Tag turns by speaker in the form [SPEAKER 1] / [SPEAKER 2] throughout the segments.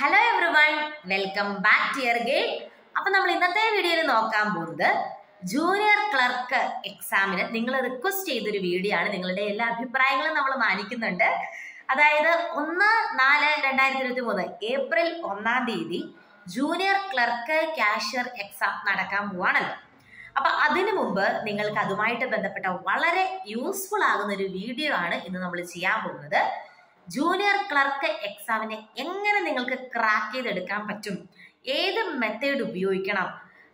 [SPEAKER 1] hello everyone welcome back to ear gate അപ്പൊ നമ്മൾ ഇന്നത്തെ വീഡിയോയിൽ നോക്കാൻ പോകുന്നത് ജൂനിയർ ക്ലർക്ക് എക്സാമിന് നിങ്ങൾ റിക്വസ്റ്റ് ചെയ്തൊരു വീഡിയോ ആണ് നിങ്ങളുടെ എല്ലാ അഭിപ്രായങ്ങളും നമ്മൾ മാനിക്കുന്നുണ്ട് അതായത് ഒന്ന് നാല് രണ്ടായിരത്തി ഇരുപത്തി മൂന്ന് ഏപ്രിൽ ഒന്നാം തീയതി ജൂനിയർ ക്ലർക്ക് കാഷ്യർ എക്സാം നടക്കാൻ പോവാണല്ലോ അപ്പൊ അതിനു മുമ്പ് നിങ്ങൾക്ക് അതുമായിട്ട് ബന്ധപ്പെട്ട വളരെ യൂസ്ഫുൾ ആകുന്ന ഒരു വീഡിയോ ആണ് ഇന്ന് നമ്മൾ ചെയ്യാൻ പോകുന്നത് ജൂനിയർ ക്ലർക്ക് എക്സാമിനെ എങ്ങനെ നിങ്ങൾക്ക് ക്രാക്ക് ചെയ്തെടുക്കാൻ പറ്റും ഏത് മെത്തേഡ് ഉപയോഗിക്കണം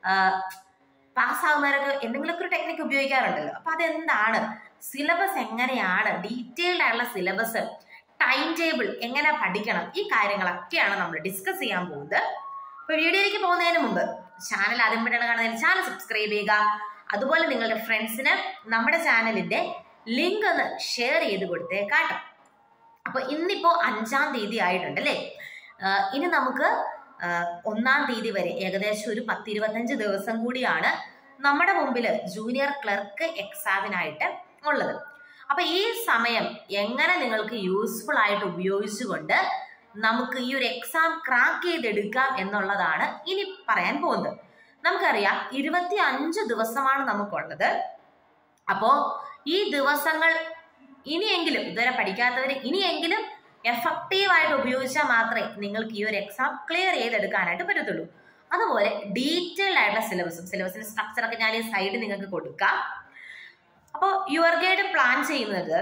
[SPEAKER 1] പാസ്സാവുന്നവരൊക്കെ എന്തെങ്കിലുമൊക്കെ ഒരു ടെക്നിക്ക് ഉപയോഗിക്കാറുണ്ടല്ലോ അപ്പൊ അതെന്താണ് സിലബസ് എങ്ങനെയാണ് ഡീറ്റെയിൽഡ് ആയിട്ടുള്ള സിലബസ് ടൈം ടേബിൾ എങ്ങനെ പഠിക്കണം ഈ കാര്യങ്ങളൊക്കെയാണ് നമ്മൾ ഡിസ്കസ് ചെയ്യാൻ പോകുന്നത് അപ്പൊ വീഡിയോയിലേക്ക് പോകുന്നതിന് മുമ്പ് ചാനൽ ആദ്യമായിട്ടാണ് കാണുന്നത് ചാനൽ സബ്സ്ക്രൈബ് ചെയ്യുക അതുപോലെ നിങ്ങളുടെ ഫ്രണ്ട്സിന് നമ്മുടെ ചാനലിന്റെ ലിങ്ക് ഒന്ന് ഷെയർ ചെയ്ത് കൊടുത്തേക്കാട്ടോ അപ്പൊ ഇന്നിപ്പോ അഞ്ചാം തീയതി ആയിട്ടുണ്ട് അല്ലേ ആഹ് ഇനി നമുക്ക് ആഹ് ഒന്നാം തീയതി വരെ ഏകദേശം ഒരു പത്തിരുപത്തഞ്ച് ദിവസം കൂടിയാണ് നമ്മുടെ മുമ്പിൽ ജൂനിയർ ക്ലർക്ക് എക്സാമിനായിട്ട് ഉള്ളത് അപ്പൊ ഈ സമയം എങ്ങനെ നിങ്ങൾക്ക് യൂസ്ഫുൾ ആയിട്ട് ഉപയോഗിച്ചുകൊണ്ട് നമുക്ക് ഈ ഒരു എക്സാം ക്രാക്ക് ചെയ്തെടുക്കാം എന്നുള്ളതാണ് ഇനി പറയാൻ പോകുന്നത് നമുക്കറിയാം ഇരുപത്തി അഞ്ച് ദിവസമാണ് നമുക്കുള്ളത് അപ്പോ ഈ ദിവസങ്ങൾ ഇനിയെങ്കിലും ഇതുവരെ പഠിക്കാത്തവർ ഇനിയെങ്കിലും എഫക്റ്റീവ് ആയിട്ട് ഉപയോഗിച്ചാൽ മാത്രമേ നിങ്ങൾക്ക് ഈ ഒരു എക്സാം ക്ലിയർ ചെയ്തെടുക്കാനായിട്ട് പറ്റത്തുള്ളൂ അതുപോലെ ഡീറ്റെയിൽഡ് ആയിട്ടുള്ള സിലബസും സിലബസിന്റെ സ്ട്രക്ചർ ഒക്കെ ഞാൻ ഈ സൈഡ് നിങ്ങൾക്ക് കൊടുക്കാം അപ്പോൾ യുവർ ഗൈഡ് പ്ലാൻ ചെയ്യുന്നത്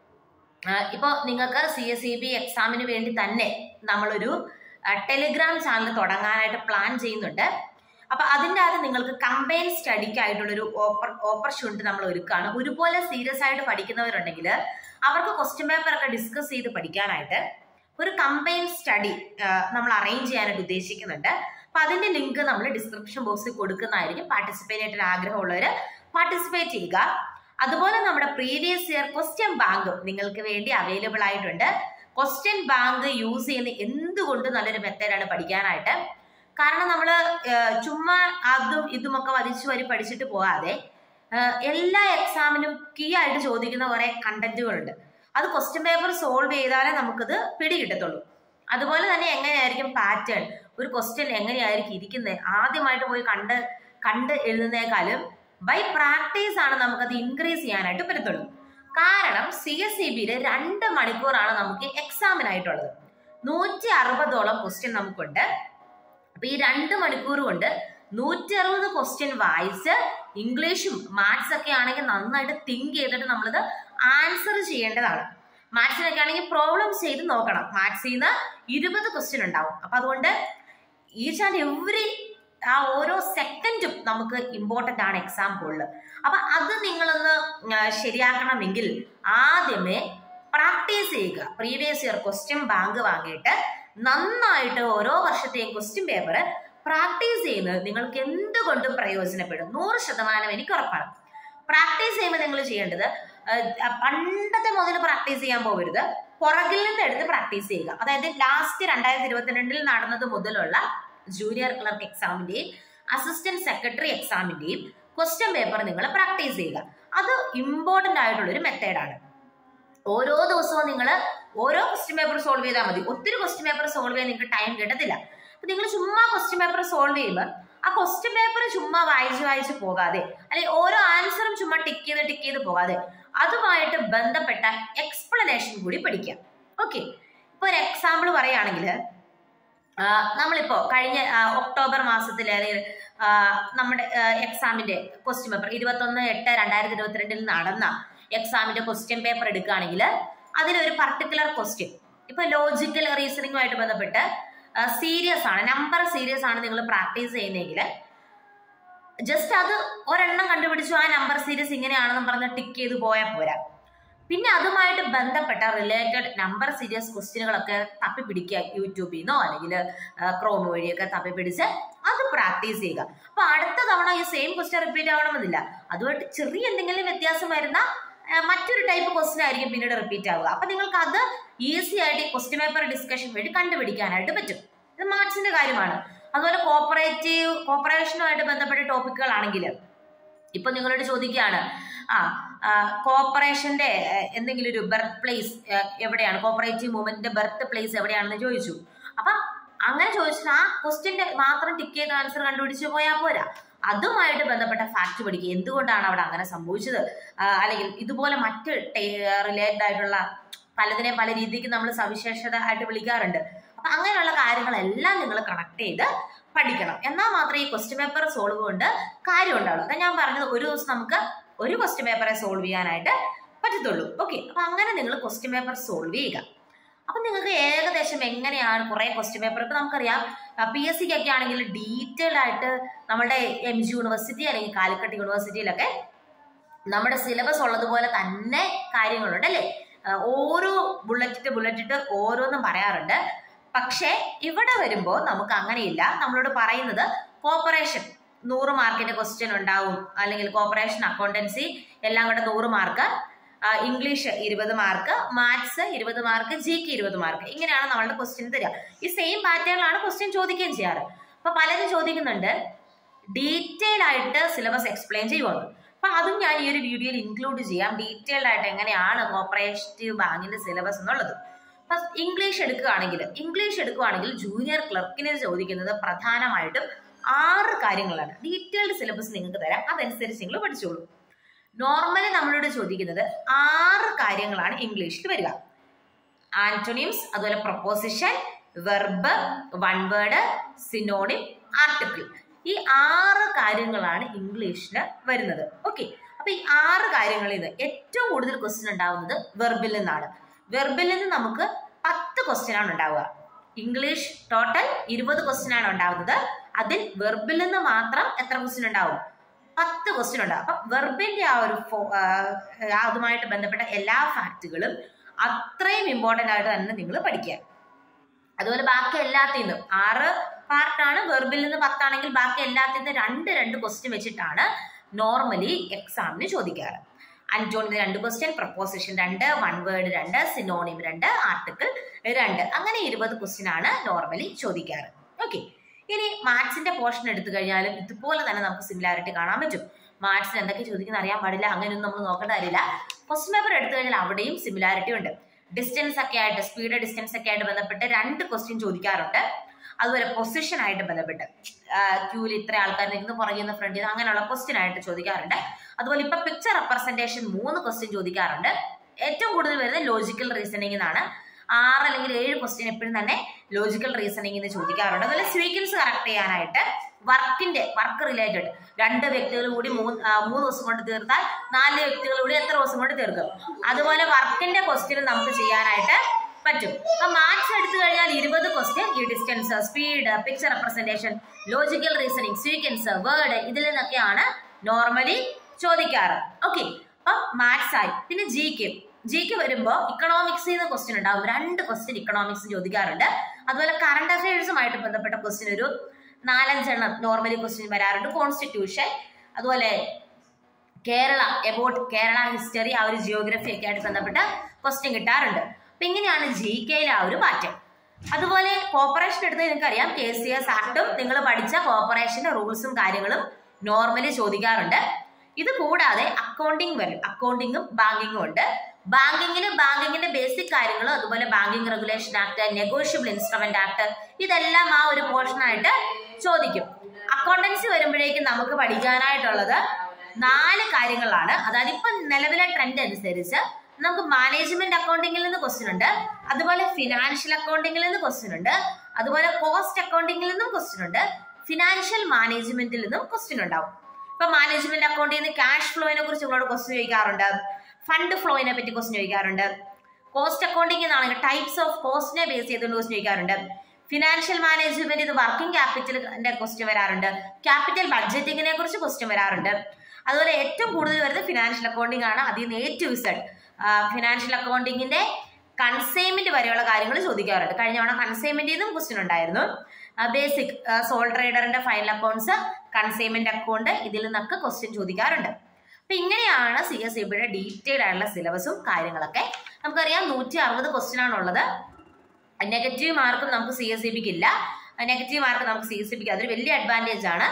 [SPEAKER 1] ഇപ്പോൾ നിങ്ങൾക്ക് സി എസ് ഇ ബി എക്സാമിന് വേണ്ടി തന്നെ നമ്മളൊരു ടെലിഗ്രാം ചാനൽ തുടങ്ങാനായിട്ട് പ്ലാൻ ചെയ്യുന്നുണ്ട് അപ്പൊ അതിൻ്റെ അകത്ത് നിങ്ങൾക്ക് കമ്പൈൻ സ്റ്റഡിക്ക് ആയിട്ടുള്ളൊരു ഓപ്പർ ഓപ്പർച്യൂണിറ്റി നമ്മൾ ഒരുക്കുകയാണ് ഒരുപോലെ സീരിയസ് ആയിട്ട് പഠിക്കുന്നവരുണ്ടെങ്കിൽ അവർക്ക് ക്വസ്റ്റ്യൻ പേപ്പർ ഒക്കെ ഡിസ്കസ് ചെയ്ത് പഠിക്കാനായിട്ട് ഒരു കമ്പൈൻ സ്റ്റഡി നമ്മൾ അറേഞ്ച് ചെയ്യാനായിട്ട് ഉദ്ദേശിക്കുന്നുണ്ട് അപ്പൊ അതിന്റെ ലിങ്ക് നമ്മൾ ഡിസ്ക്രിപ്ഷൻ ബോക്സിൽ കൊടുക്കുന്നതായിരിക്കും പാർട്ടിസിപ്പേറ്റ് ആയിട്ട് ആഗ്രഹമുള്ളവർ പാർട്ടിസിപ്പേറ്റ് ചെയ്യുക അതുപോലെ നമ്മുടെ പ്രീവിയസ് ഇയർ ക്വസ്റ്റ്യൻ ബാങ്കും നിങ്ങൾക്ക് വേണ്ടി അവൈലബിൾ ആയിട്ടുണ്ട് ക്വസ്റ്റ്യൻ ബാങ്ക് യൂസ് ചെയ്യുന്ന എന്തുകൊണ്ട് നല്ലൊരു മെത്തേഡാണ് പഠിക്കാനായിട്ട് കാരണം നമ്മൾ ചുമ്മാ അതും ഇതുമൊക്കെ വലിച്ചു വരി പഠിച്ചിട്ട് പോകാതെ എല്ലാ എക്സാമിനും കീ ആയിട്ട് ചോദിക്കുന്ന കുറെ കണ്ടന്റുകളുണ്ട് അത് ക്വസ്റ്റ്യൻ പേപ്പർ സോൾവ് ചെയ്താലേ നമുക്കത് പിടി കിട്ടത്തുള്ളൂ അതുപോലെ തന്നെ എങ്ങനെയായിരിക്കും പാറ്റേൺ ഒരു ക്വസ്റ്റ്യൻ എങ്ങനെയായിരിക്കും ഇരിക്കുന്നത് ആദ്യമായിട്ട് പോയി കണ്ട് കണ്ട് എഴുതുന്നേക്കാളും ബൈ പ്രാക്ടീസ് ആണ് നമുക്കത് ഇൻക്രീസ് ചെയ്യാനായിട്ട് പറ്റത്തുള്ളൂ കാരണം സി എസ് സി ബിയിൽ രണ്ട് മണിക്കൂറാണ് നമുക്ക് എക്സാമിനായിട്ടുള്ളത് നൂറ്റി അറുപതോളം ക്വസ്റ്റ്യൻ നമുക്കുണ്ട് അപ്പൊ ഈ രണ്ട് മണിക്കൂർ കൊണ്ട് നൂറ്റി അറുപത് ക്വസ്റ്റ്യൻ വായിച്ച് ഇംഗ്ലീഷും മാത്സ് ഒക്കെ ആണെങ്കിൽ നന്നായിട്ട് തിങ്ക് ചെയ്തിട്ട് നമ്മളിത് ആൻസർ ചെയ്യേണ്ടതാണ് മാത്സിനൊക്കെ ആണെങ്കിൽ പ്രോബ്ലംസ് ചെയ്ത് നോക്കണം മാത്സിൽ നിന്ന് ഇരുപത് ക്വസ്റ്റ്യൻ ഉണ്ടാവും അപ്പൊ അതുകൊണ്ട് ഈച്ച് ആൻഡ് എവറി ആ ഓരോ സെക്കൻഡും നമുക്ക് ഇമ്പോർട്ടൻ്റ് ആണ് എക്സാം ഹോളിൽ അപ്പൊ അത് നിങ്ങളൊന്ന് ശരിയാക്കണമെങ്കിൽ ആദ്യമേ പ്രാക്ടീസ് ചെയ്യുക പ്രീവിയസ് ഇയർ ക്വസ്റ്റ്യൻ ബാങ്ക് വാങ്ങിയിട്ട് നന്നായിട്ട് ഓരോ വർഷത്തെയും ക്വസ്റ്റ്യൻ പേപ്പർ പ്രാക്ടീസ് ചെയ്യുന്നത് നിങ്ങൾക്ക് എന്തുകൊണ്ടും പ്രയോജനപ്പെടും നൂറ് ശതമാനം എനിക്ക് ഉറപ്പാണ് പ്രാക്ടീസ് ചെയ്യുമ്പോൾ നിങ്ങൾ ചെയ്യേണ്ടത് പണ്ടത്തെ മുതൽ പ്രാക്ടീസ് ചെയ്യാൻ പോകരുത് പുറകിൽ നിന്ന് എടുത്ത് പ്രാക്ടീസ് ചെയ്യുക അതായത് ലാസ്റ്റ് രണ്ടായിരത്തി ഇരുപത്തിരണ്ടിൽ നടന്നത് മുതലുള്ള ജൂനിയർ ക്ലർക്ക് എക്സാമിന്റെയും അസിസ്റ്റന്റ് സെക്രട്ടറി എക്സാമിന്റെയും ക്വസ്റ്റ്യൻ പേപ്പർ നിങ്ങൾ പ്രാക്ടീസ് ചെയ്യുക അത് ഇമ്പോർട്ടന്റ് ആയിട്ടുള്ള ഒരു മെത്തേഡാണ് ഓരോ ദിവസവും നിങ്ങൾ ഓരോ ക്വസ്റ്റ്യൻ പേപ്പർ സോൾവ് ചെയ്താൽ മതി ഒത്തിരി ക്വസ്റ്റ്യൻ പേപ്പർ സോൾവ് ചെയ്യാൻ നിങ്ങൾക്ക് ടൈം കിട്ടത്തില്ല അപ്പൊ നിങ്ങൾ ചുമ്മാ ക്വസ്റ്റ്യൻ പേപ്പർ സോൾവ് ചെയ്യുമ്പോൾ ആ ക്വസ്റ്റ്യൻ പേപ്പർ ചുമ്മാ വായിച്ച് വായിച്ച് പോകാതെ അല്ലെങ്കിൽ ഓരോ ആൻസറും ചുമ്മാ ടിക്ക് ചെയ്ത് ടിക്ക് ചെയ്ത് പോകാതെ അതുമായിട്ട് ബന്ധപ്പെട്ട എക്സ്പ്ലനേഷൻ കൂടി പഠിക്കാം ഓക്കെ ഇപ്പൊ ഒരു എക്സാമ്പിൾ പറയുകയാണെങ്കിൽ നമ്മളിപ്പോ കഴിഞ്ഞ ഒക്ടോബർ മാസത്തിൽ അല്ലെങ്കിൽ നമ്മുടെ എക്സാമിന്റെ ക്വസ്റ്റ്യൻ പേപ്പർ ഇരുപത്തൊന്ന് എട്ട് രണ്ടായിരത്തി ഇരുപത്തിരണ്ടിൽ നടന്ന എക്സാമിന്റെ ക്വസ്റ്റ്യൻ പേപ്പർ എടുക്കുകയാണെങ്കിൽ അതിലൊരു പർട്ടിക്കുലർ ക്വസ്റ്റ്യൻ ഇപ്പൊ ലോജിക്കൽ റീസണിങ്ങുമായിട്ട് ബന്ധപ്പെട്ട് സീരിയസ് ആണ് നമ്പർ സീരിയസ് ആണ് നിങ്ങൾ പ്രാക്ടീസ് ചെയ്യുന്നതെങ്കിൽ ജസ്റ്റ് അത് ഒരെണ്ണം കണ്ടുപിടിച്ചു ആ നമ്പർ സീരീസ് ഇങ്ങനെയാണെന്ന് പറഞ്ഞ് ടിക്ക് ചെയ്ത് പോയാൽ പോരാ പിന്നെ അതുമായിട്ട് ബന്ധപ്പെട്ട റിലേറ്റഡ് നമ്പർ സീരീസ് ക്വസ്റ്റ്യനുകളൊക്കെ തപ്പി പിടിക്കുക യൂട്യൂബിൽ നിന്നോ അല്ലെങ്കിൽ ക്രോം വഴിയൊക്കെ തപ്പി പിടിച്ച് അത് പ്രാക്ടീസ് ചെയ്യുക അപ്പൊ അടുത്ത തവണ ഈ സെയിം ക്വസ്റ്റ്യൻ റിപ്പീറ്റ് ആവണമെന്നില്ല അതുമായിട്ട് ചെറിയ എന്തെങ്കിലും വ്യത്യാസം വരുന്ന മറ്റൊരു ടൈപ്പ് ക്വസ്റ്റ്യൻ ആയിരിക്കും പിന്നീട് റിപ്പീറ്റ് ആവുക അപ്പൊ നിങ്ങൾക്ക് അത് ഈസി ആയിട്ട് ക്വസ്റ്റ്യൻ പേപ്പർ ഡിസ്കഷൻ വഴി കണ്ടുപിടിക്കാനായിട്ട് പറ്റും ഇത് മാർക്സിന്റെ കാര്യമാണ് അതുപോലെ കോപ്പറേറ്റീവ് കോപ്പറേഷനുമായിട്ട് ബന്ധപ്പെട്ട ടോപ്പിക്കുകളാണെങ്കിൽ ഇപ്പൊ നിങ്ങളോട് ചോദിക്കുകയാണ് ആ കോപ്പറേഷന്റെ എന്തെങ്കിലും ഒരു ബർത്ത് പ്ലേസ് എവിടെയാണ് കോപ്പറേറ്റീവ് മൂവ്മെന്റിന്റെ ബർത്ത് പ്ലേസ് എവിടെയാണെന്ന് ചോദിച്ചു അപ്പൊ അങ്ങനെ ചോദിച്ചാൽ ആ ക്വസ്റ്റ്യന്റെ മാത്രം ടിക്ക് ചെയ്ത് ആൻസർ കണ്ടുപിടിച്ച് പോയാൽ പോരാ അതുമായിട്ട് ബന്ധപ്പെട്ട ഫാക്ട് പഠിക്കുക എന്തുകൊണ്ടാണ് അവിടെ അങ്ങനെ സംഭവിച്ചത് ആ, അല്ലെങ്കിൽ ഇതുപോലെ മറ്റ് റിലേറ്റഡ് ആയിട്ടുള്ള പലതിനെ പല രീതിക്ക് നമ്മൾ സവിശേഷത ആയിട്ട് വിളിക്കാറുണ്ട് അപ്പൊ അങ്ങനെയുള്ള കാര്യങ്ങളെല്ലാം നിങ്ങൾ കണക്ട് ചെയ്ത് പഠിക്കണം എന്നാൽ മാത്രമേ ഈ ക്വസ്റ്റ്യൻ പേപ്പർ സോൾവ് കൊണ്ട് കാര്യം ഉണ്ടാവുള്ളൂ അതാ ഞാൻ പറഞ്ഞത് ഒരു ദിവസം നമുക്ക് ഒരു ക്വസ്റ്റ്യൻ പേപ്പറെ സോൾവ് ചെയ്യാനായിട്ട് പറ്റത്തുള്ളൂ ഓക്കെ അപ്പൊ അങ്ങനെ നിങ്ങൾ ക്വസ്റ്റ്യൻ പേപ്പർ സോൾവ് ചെയ്യുക അപ്പൊ നിങ്ങൾക്ക് ഏകദേശം എങ്ങനെയാണ് കുറെ ക്വസ്റ്റ്യൻ പേപ്പർ ഇപ്പൊ നമുക്കറിയാം പി എസ് സിക്ക് ഒക്കെ ആണെങ്കിൽ ഡീറ്റെയിൽഡ് ആയിട്ട് നമ്മുടെ എം ജി യൂണിവേഴ്സിറ്റി അല്ലെങ്കിൽ കാലിക്കട്ട് യൂണിവേഴ്സിറ്റിയിലൊക്കെ നമ്മുടെ സിലബസ് ഉള്ളതുപോലെ തന്നെ കാര്യങ്ങളുണ്ട് അല്ലേ ആ, ഓരോ ബുള്ളറ്റിട്ട് ബുള്ളറ്റിട്ട് ഓരോന്നും പറയാറുണ്ട് പക്ഷേ ഇവിടെ വരുമ്പോൾ നമുക്ക് അങ്ങനെയില്ല നമ്മളോട് പറയുന്നത് കോപ്പറേഷൻ നൂറ് മാർക്കിന്റെ ക്വസ്റ്റ്യൻ ഉണ്ടാവും അല്ലെങ്കിൽ കോപ്പറേഷൻ അക്കൗണ്ടൻസി എല്ലാം കൂടെ നൂറ് മാർക്ക് ഇംഗ്ലീഷ് ഇരുപത് മാർക്ക് മാത്സ് ഇരുപത് മാർക്ക് ജി കെ ഇരുപത് മാർക്ക് ഇങ്ങനെയാണ് നമ്മളുടെ ക്വസ്റ്റ്യൻ തരിക ഈ സെയിം പാറ്റേണിലാണ് ക്വസ്റ്റ്യൻ ചോദിക്കുകയും ചെയ്യാറ് അപ്പൊ പലരും ചോദിക്കുന്നുണ്ട് ഡീറ്റെയിൽ ആയിട്ട് സിലബസ് എക്സ്പ്ലെയിൻ ചെയ്യുമെന്ന് അപ്പൊ അതും ഞാൻ ഈ ഒരു വീഡിയോയിൽ ഇൻക്ലൂഡ് ചെയ്യാം ഡീറ്റെയിൽഡ് ആയിട്ട് എങ്ങനെയാണ് കോപ്പറേറ്റീവ് ബാങ്കിന്റെ സിലബസ് എന്നുള്ളത് അപ്പൊ ഇംഗ്ലീഷ് എടുക്കുകയാണെങ്കിൽ ഇംഗ്ലീഷ് എടുക്കുകയാണെങ്കിൽ ജൂനിയർ ക്ലർക്കിന് ചോദിക്കുന്നത് പ്രധാനമായിട്ടും ആറ് കാര്യങ്ങളാണ് ഡീറ്റെയിൽഡ് സിലബസ് നിങ്ങൾക്ക് തരാം അതനുസരിച്ച് നിങ്ങൾ പഠിച്ചോളൂ നോർമലി നമ്മളോട് ചോദിക്കുന്നത് ആറ് കാര്യങ്ങളാണ് ഇംഗ്ലീഷിൽ വരിക ആന്റോണിയംസ് അതുപോലെ preposition verb one word synonym article ഈ ആറ് കാര്യങ്ങളാണ് ഇംഗ്ലീഷിൽ വരുന്നത് ഓക്കെ അപ്പൊ ഈ ആറ് കാര്യങ്ങളിൽ നിന്ന് ഏറ്റവും കൂടുതൽ ക്വസ്റ്റ്യൻ ഉണ്ടാവുന്നത് വെർബിൽ നിന്നാണ് വെർബിൽ നിന്ന് നമുക്ക് പത്ത് ക്വസ്റ്റ്യൻ ആണ് ഉണ്ടാവുക ഇംഗ്ലീഷ് ടോട്ടൽ ഇരുപത് ക്വസ്റ്റ്യൻ ആണ് ഉണ്ടാവുന്നത് അതിൽ വെർബിൽ നിന്ന് മാത്രം എത്ര ക്വസ്റ്റ്യൻ ഉണ്ടാവും പത്ത് ക്വസ്റ്റ്യൻ ഉണ്ടാവും അപ്പൊ വെർബിന്റെ ആ ഒരു ഫോ- ആ, അതുമായിട്ട് ബന്ധപ്പെട്ട എല്ലാ ഫാക്റ്റുകളും അത്രയും ഇമ്പോർട്ടന്റ് ആയിട്ട് തന്നെ നിങ്ങൾ പഠിക്കുക അതുപോലെ ബാക്കി എല്ലാത്തിൽ നിന്നും ആറ് പാർട്ടാണ് വെർബിൽ നിന്ന് പത്താണെങ്കിൽ ബാക്കി എല്ലാത്തിൽ നിന്ന് രണ്ട് രണ്ട് ക്വസ്റ്റ്യൻ വെച്ചിട്ടാണ് നോർമലി എക്സാമിന് ചോദിക്കാറ് അന്റോണിന് രണ്ട് ക്വസ്റ്റ്യൻ പ്രപ്പോസിഷൻ രണ്ട് വൺ വേർഡ് രണ്ട് സിനോണിം രണ്ട് ആർട്ടിക്കിൾ രണ്ട് അങ്ങനെ ഇരുപത് ക്വസ്റ്റ്യൻ ആണ് നോർമലി ചോദിക്കാറ് ഓക്കെ ഇനി മാത്സിന്റെ പോർഷൻ എടുത്തു കഴിഞ്ഞാലും ഇതുപോലെ തന്നെ നമുക്ക് സിമിലാരിറ്റി കാണാൻ പറ്റും മാത്സിൽ എന്തൊക്കെ ചോദിക്കുന്ന അറിയാൻ പാടില്ല അങ്ങനെയൊന്നും നമ്മൾ നോക്കേണ്ട കാര്യമില്ല ക്വസ്റ്റ്യൻ പേപ്പർ എടുത്തു കഴിഞ്ഞാൽ അവിടെയും സിമിലാരിറ്റി ഉണ്ട് ഡിസ്റ്റൻസ് ഒക്കെ ആയിട്ട് സ്പീഡ് ഡിസ്റ്റൻസ് ഒക്കെ ആയിട്ട് ബന്ധപ്പെട്ട് രണ്ട് ക്വസ്റ്റ്യൻ ചോദിക്കാറുണ്ട് അതുപോലെ പൊസിഷൻ ആയിട്ട് ബന്ധപ്പെട്ട് ക്യൂവിൽ ഇത്ര ആൾക്കാർ നിൽക്കുന്ന പുറകിൽ നിന്ന് ഫ്രണ്ടിൽ നിന്ന് അങ്ങനെയുള്ള ക്വസ്റ്റ്യൻ ആയിട്ട് ചോദിക്കാറുണ്ട് അതുപോലെ ഇപ്പൊ പിക്ചർ റെപ്രസെന്റേഷൻ മൂന്ന് ക്വസ്റ്റ്യൻ ചോദിക്കാറുണ്ട് ഏറ്റവും കൂടുതൽ വരുന്നത് ലോജിക്കൽ റീസണിംഗ് എന്നാണ് ആറ് അല്ലെങ്കിൽ ഏഴ് ക്വസ്റ്റ്യൻ എപ്പോഴും തന്നെ ലോജിക്കൽ റീസണിംഗ് എന്ന് ചോദിക്കാറുണ്ട് അതുപോലെ സ്വീക്വൻസ് കറക്റ്റ് ചെയ്യാനായിട്ട് വർക്കിന്റെ വർക്ക് റിലേറ്റഡ് രണ്ട് വ്യക്തികൾ കൂടി മൂന്ന് ആ, മൂന്ന് ദിവസം കൊണ്ട് തീർത്താൽ നാല് വ്യക്തികൾ കൂടി എത്ര ദിവസം കൊണ്ട് തീർക്കും അതുപോലെ വർക്കിന്റെ ക്വസ്റ്റ്യൻ നമുക്ക് ചെയ്യാനായിട്ട് പറ്റും അപ്പൊ മാത്സ് എടുത്തു കഴിഞ്ഞാൽ ഇരുപത് ക്വസ്റ്റ്യൻ ഈ distance speed picture representation logical reasoning sequence word ഇതിൽ നിന്നൊക്കെയാണ് നോർമലി ചോദിക്കാറ് ഓക്കെ അപ്പൊ മാത്സ് ആയി പിന്നെ ജി കെ ജി കെ വരുമ്പോൾ ഇക്കണോമിക്സിൽ നിന്ന് ക്വസ്റ്റ്യൻ ഉണ്ടാവും രണ്ട് ക്വസ്റ്റ്യൻ ഇക്കണോമിക്സ് ചോദിക്കാറുണ്ട് അതുപോലെ കറണ്ട് അഫയേഴ്സുമായിട്ട് ബന്ധപ്പെട്ട ക്വസ്റ്റ്യൻ ഒരു നാലഞ്ചെണ്ണം നോർമലി ക്വസ്റ്റ്യൻ വരാറുണ്ട് കോൺസ്റ്റിറ്റ്യൂഷൻ അതുപോലെ കേരള എബൌട്ട് കേരള ഹിസ്റ്ററി ആ ഒരു ജിയോഗ്രഫി ഒക്കെ ആയിട്ട് ബന്ധപ്പെട്ട ക്വസ്റ്റ്യൻ കിട്ടാറുണ്ട് അപ്പൊ ഇങ്ങനെയാണ് ജി കെയിലെ ആ ഒരു മാറ്റം അതുപോലെ കോപ്പറേഷൻ എടുത്ത് നിങ്ങൾക്കറിയാം കെ സി എസ് ആക്ടും നിങ്ങൾ പഠിച്ച കോപ്പറേഷന്റെ റൂൾസും കാര്യങ്ങളും നോർമലി ചോദിക്കാറുണ്ട് ഇത് കൂടാതെ അക്കൗണ്ടിങ് വരും അക്കൗണ്ടിങ്ങും ബാങ്കിങ്ങും ഉണ്ട് ബാങ്കിങ്ങിന് ബാങ്കിങ്ങിന്റെ ബേസിക് കാര്യങ്ങളും അതുപോലെ banking regulation act negotiable instrument act ഇതെല്ലാം ആ ഒരു പോർഷൻ ആയിട്ട് ചോദിക്കും അക്കൗണ്ടൻസി വരുമ്പോഴേക്കും നമുക്ക് പഠിക്കാനായിട്ടുള്ളത് നാല് കാര്യങ്ങളാണ് അതായത് ഇപ്പൊ നിലവിലെ ട്രെൻഡ് അനുസരിച്ച് നമുക്ക് മാനേജ്മെന്റ് അക്കൗണ്ടിങ്ങിൽ നിന്ന് ക്വസ്റ്റ്യൻ ഉണ്ട് അതുപോലെ ഫിനാൻഷ്യൽ അക്കൗണ്ടിങ്ങിൽ നിന്ന് ക്വസ്റ്റ്യൻ ഉണ്ട് അതുപോലെ കോസ്റ്റ് അക്കൗണ്ടിങ്ങിൽ നിന്നും ക്വസ്റ്റ്യൻ ഉണ്ട് ഫിനാൻഷ്യൽ മാനേജ്മെന്റിൽ നിന്നും ക്വസ്റ്റ്യൻ ഉണ്ടാവും ഇപ്പൊ മാനേജ്മെന്റ് അക്കൗണ്ടിൽ നിന്ന് ക്യാഷ് ഫ്ലോയിനെ കുറിച്ച് നിങ്ങളോട് ക്വസ്റ്റ്യൻ ചോദിക്കാറുണ്ട് ഫണ്ട് ഫ്ലോയിനെ പറ്റി ക്വസ്റ്റ്യൻ ചോദിക്കാറുണ്ട് കോസ്റ്റ് അക്കൗണ്ടിംഗ് എന്നാണെങ്കിൽ ടൈപ്സ് ഓഫ് കോസ്റ്റിനെ ബേസ് ചെയ്തുകൊണ്ട് ക്വസ്റ്റ്യൻ ചോദിക്കാറുണ്ട് ഫിനാൻഷ്യൽ മാനേജ്മെന്റ് ഇത് വർക്കിംഗ് ക്യാപിറ്റലിന്റെ ക്വസ്റ്റ്യൻ വരാറുണ്ട് ക്യാപിറ്റൽ ബഡ്ജറ്റിങ്ങിനെ കുറിച്ച് ക്വസ്റ്റ്യൻ വരാറുണ്ട് അതുപോലെ ഏറ്റവും കൂടുതൽ വരുന്നത് ഫിനാൻഷ്യൽ അക്കൗണ്ടിംഗ് ആണ് അതിൽ നിന്ന് എ ടു ഇസഡ് ഫിനാൻഷ്യൽ അക്കൗണ്ടിങ്ങിന്റെ കൺസൈൻമെന്റ് വരെയുള്ള കാര്യങ്ങൾ ചോദിക്കാറുണ്ട് കഴിഞ്ഞ തവണ കൺസൈൻമെന്റ് ചെയ്തും ക്വസ്റ്റ്യൻ ഉണ്ടായിരുന്നു ബേസിക് സോൾ ട്രേഡറിന്റെ ഫൈനൽ അക്കൗണ്ട്സ് കൺസൈൻമെന്റ് അക്കൗണ്ട് ഇതിൽ നിന്നൊക്കെ ക്വസ്റ്റ്യൻ ചോദിക്കാറുണ്ട് അപ്പൊ ഇങ്ങനെയാണ് സി എസ് ഇ ബിയുടെ ഡീറ്റെയിൽഡ് ആയിട്ടുള്ള സിലബസും കാര്യങ്ങളൊക്കെ നമുക്കറിയാം നൂറ്റി അറുപത് ക്വസ്റ്റ്യൻ ആണുള്ളത് നെഗറ്റീവ് മാർക്കും നമുക്ക് സി എസ് ഇ ബിക്ക് ഇല്ല നെഗറ്റീവ് മാർക്ക് നമുക്ക് സി എസ് ഇ ബിക്ക് അതൊരു വലിയ അഡ്വാൻറ്റേജ് ആണ്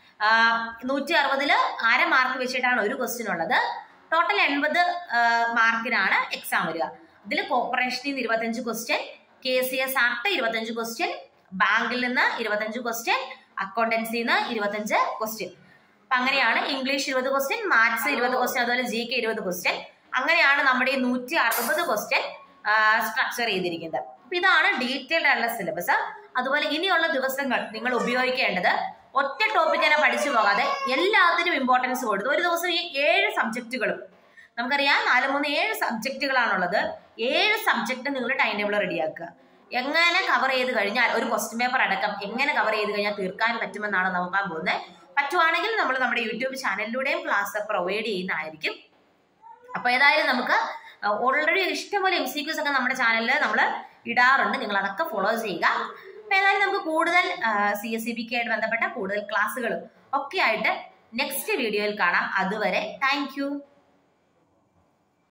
[SPEAKER 1] നൂറ്റി അറുപതില് അര മാർക്ക് വെച്ചിട്ടാണ് ഒരു ക്വസ്റ്റ്യൻ ഉള്ളത് ടോട്ടൽ എൺപത് മാർക്കിനാണ് എക്സാം വരിക ഇതിൽ കോപ്പറേഷനിൽ നിന്ന് ഇരുപത്തഞ്ച് question K C S act ഇരുപത്തഞ്ച് ക്വസ്റ്റ്യൻ ബാങ്കിൽ നിന്ന് ഇരുപത്തഞ്ച് ക്വസ്റ്റ്യൻ അക്കൗണ്ടൻസിയിൽ നിന്ന് ഇരുപത്തഞ്ച് ക്വസ്റ്റ്യൻ അപ്പൊ അങ്ങനെയാണ് ഇംഗ്ലീഷ് ഇരുപത് ക്വസ്റ്റ്യൻ മാത്സ് ഇരുപത് ക്വസ്റ്റ്യൻ അതുപോലെ ജി കെ ഇരുപത് ക്വസ്റ്റ്യൻ അങ്ങനെയാണ് നമ്മുടെ ഈ നൂറ്റി അറുപത് ക്വസ്റ്റ്യൻ സ്ട്രക്ചർ ചെയ്തിരിക്കുന്നത് അപ്പൊ ഇതാണ് ഡീറ്റെയിൽഡ് ആയിട്ടുള്ള സിലബസ് അതുപോലെ ഇനിയുള്ള ദിവസങ്ങൾ നിങ്ങൾ ഉപയോഗിക്കേണ്ടത് ഒറ്റ ടോപ്പിക് തന്നെ പഠിച്ചു പോകാതെ എല്ലാത്തിനും ഇമ്പോർട്ടൻസ് കൊടുത്ത് ഒരു ദിവസം ഈ ഏഴ് സബ്ജക്റ്റുകളും നമുക്കറിയാം നാല് മൂന്ന് ഏഴ് സബ്ജക്റ്റുകളാണുള്ളത് ഏഴ് സബ്ജക്റ്റ് നിങ്ങൾ ടൈം ടേബിൾ റെഡിയാക്കുക എങ്ങനെ കവർ ചെയ്ത് കഴിഞ്ഞാൽ ഒരു ക്വസ്റ്റ്യൻ പേപ്പർ അടക്കം എങ്ങനെ കവർ ചെയ്ത് കഴിഞ്ഞാൽ തീർക്കാൻ പറ്റുമെന്നാണ് നോക്കാൻ പോകുന്നത് പറ്റുവാണെങ്കിൽ നമ്മൾ നമ്മുടെ യൂട്യൂബ് ചാനലിലൂടെയും ക്ലാസ് പ്രൊവൈഡ് ചെയ്യുന്നതായിരിക്കും അപ്പൊ ഏതായാലും നമുക്ക് ഓൾറെഡി ഇഷ്ടംപോലെ എം സി ക്യൂസ് ഒക്കെ നമ്മുടെ ചാനലിൽ നമ്മൾ ഇടാറുണ്ട് നിങ്ങൾ അതൊക്കെ ഫോളോ ചെയ്യുക അപ്പൊ ഏതായാലും നമുക്ക് കൂടുതൽ C S C B K ആയിട്ട് ബന്ധപ്പെട്ട കൂടുതൽ ക്ലാസ്സുകളും ഒക്കെ ആയിട്ട് നെക്സ്റ്റ് വീഡിയോയിൽ കാണാം അതുവരെ താങ്ക്